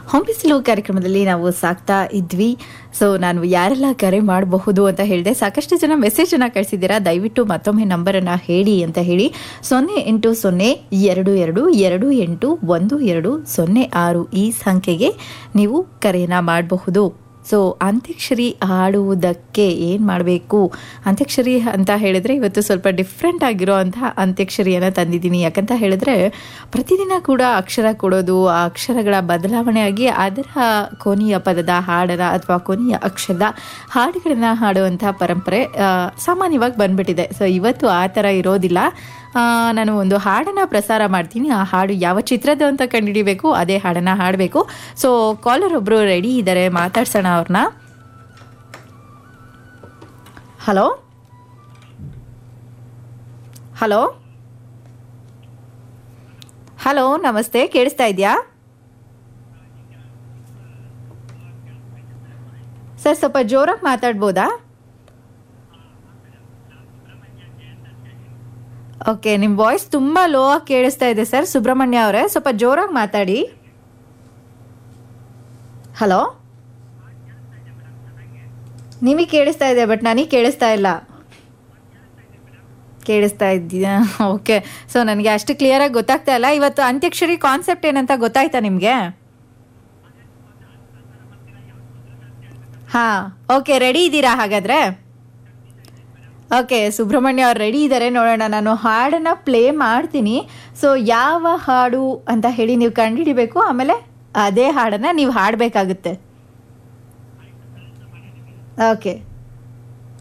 ಹೊಂಬಿಸಿಲು ಕಾರ್ಯಕ್ರಮದಲ್ಲಿ ನಾವು ಸಾಕ್ತಾ ಇದ್ವಿ ಸೊ ನಾನು ಯಾರೆಲ್ಲ ಕರೆ ಮಾಡಬಹುದು ಅಂತ ಹೇಳಿದೆ ಸಾಕಷ್ಟು ಜನ ಮೆಸೇಜನ್ನು ಕಳಿಸಿದ್ದೀರಾ ದಯವಿಟ್ಟು ಮತ್ತೊಮ್ಮೆ ನಂಬರನ್ನು ಹೇಳಿ ಅಂತ ಹೇಳಿ ಸೊನ್ನೆ ಎಂಟು ಸೊನ್ನೆ ಎರಡು ಎರಡು ಎರಡು ಎಂಟು ಒಂದು ಎರಡು ಸೊನ್ನೆ ಆರು ಈ ಸಂಖ್ಯೆಗೆ ನೀವು ಕರೆಯನ್ನು ಮಾಡಬಹುದು ಸೊ ಅಂತ್ಯಾಕ್ಷರಿ ಹಾಡುವುದಕ್ಕೆ ಏನು ಮಾಡಬೇಕು ಅಂತ್ಯಾಕ್ಷರಿ ಅಂತ ಹೇಳಿದ್ರೆ ಇವತ್ತು ಸ್ವಲ್ಪ ಡಿಫ್ರೆಂಟ್ ಆಗಿರೋ ಅಂತಹ ಅಂತ್ಯಾಕ್ಷರಿಯನ್ನು ತಂದಿದ್ದೀನಿ ಯಾಕಂತ ಹೇಳಿದ್ರೆ ಪ್ರತಿದಿನ ಕೂಡ ಅಕ್ಷರ ಕೊಡೋದು ಆ ಅಕ್ಷರಗಳ ಬದಲಾವಣೆಯಾಗಿ ಅದರ ಕೊನೆಯ ಪದದ ಹಾಡನ ಅಥವಾ ಕೊನೆಯ ಅಕ್ಷರದ ಹಾಡುಗಳನ್ನು ಹಾಡುವಂತಹ ಪರಂಪರೆ ಆ, ಸಾಮಾನ್ಯವಾಗಿ ಬಂದ್ಬಿಟ್ಟಿದೆ ಸೊ ಇವತ್ತು ಆ ಥರ ಇರೋದಿಲ್ಲ ಆ, ನಾನು ಒಂದು ಹಾಡನ್ನು ಪ್ರಸಾರ ಮಾಡ್ತೀನಿ ಆ ಹಾಡು ಯಾವ ಚಿತ್ರದ ಅಂತ ಕಂಡುಹಿಡಿಬೇಕು ಅದೇ ಹಾಡನ್ನು ಹಾಡಬೇಕು ಸೊ ಕಾಲರ್ ಒಬ್ಬರು ರೆಡಿ ಇದ್ದಾರೆ ಮಾತಾಡ್ಸೋಣ ಅವ್ರನ್ನ ಹಲೋ ಹಲೋ ಹಲೋ ನಮಸ್ತೆ ಕೇಳಿಸ್ತಾ ಇದೆಯಾ ಸರ್ ಸ್ವಲ್ಪ ಜೋರಾಗಿ ಮಾತಾಡ್ಬೋದಾ ಓಕೆ ನಿಮ್ಮ ವಾಯ್ಸ್ ತುಂಬ ಲೋ ಆಗಿ ಕೇಳಿಸ್ತಾ ಇದೆ ಸರ್ ಸುಬ್ರಹ್ಮಣ್ಯ ಅವರೇ ಸ್ವಲ್ಪ ಜೋರಾಗಿ ಮಾತಾಡಿ ಹಲೋ ನಿಮಗೆ ಕೇಳಿಸ್ತಾ ಇದೆ ಬಟ್ ನನಗೆ ಕೇಳಿಸ್ತಾ ಇಲ್ಲ ಕೇಳಿಸ್ತಾ ಇದ್ದೀಯಾ ಓಕೆ ಸೊ ನನಗೆ ಅಷ್ಟು ಕ್ಲಿಯರಾಗಿ ಗೊತ್ತಾಗ್ತಾ ಇಲ್ಲ ಇವತ್ತು ಅಂತ್ಯಕ್ಷರಿ ಕಾನ್ಸೆಪ್ಟ್ ಏನಂತ ಗೊತ್ತಾಯ್ತಾ ನಿಮಗೆ ಹಾಂ ಓಕೆ ರೆಡಿ ಇದ್ದೀರಾ ಹಾಗಾದರೆ ಓಕೆ ಸುಬ್ರಹ್ಮಣ್ಯ ಅವ್ರು ರೆಡಿ ಇದ್ದಾರೆ ನೋಡೋಣ ನಾನು ಹಾಡನ್ನು ಪ್ಲೇ ಮಾಡ್ತೀನಿ ಸೊ ಯಾವ ಹಾಡು ಅಂತ ಹೇಳಿ ನೀವು ಕಂಡುಹಿಡಿಬೇಕು ಆಮೇಲೆ ಅದೇ ಹಾಡನ್ನು ನೀವು ಹಾಡಬೇಕಾಗುತ್ತೆ ಓಕೆ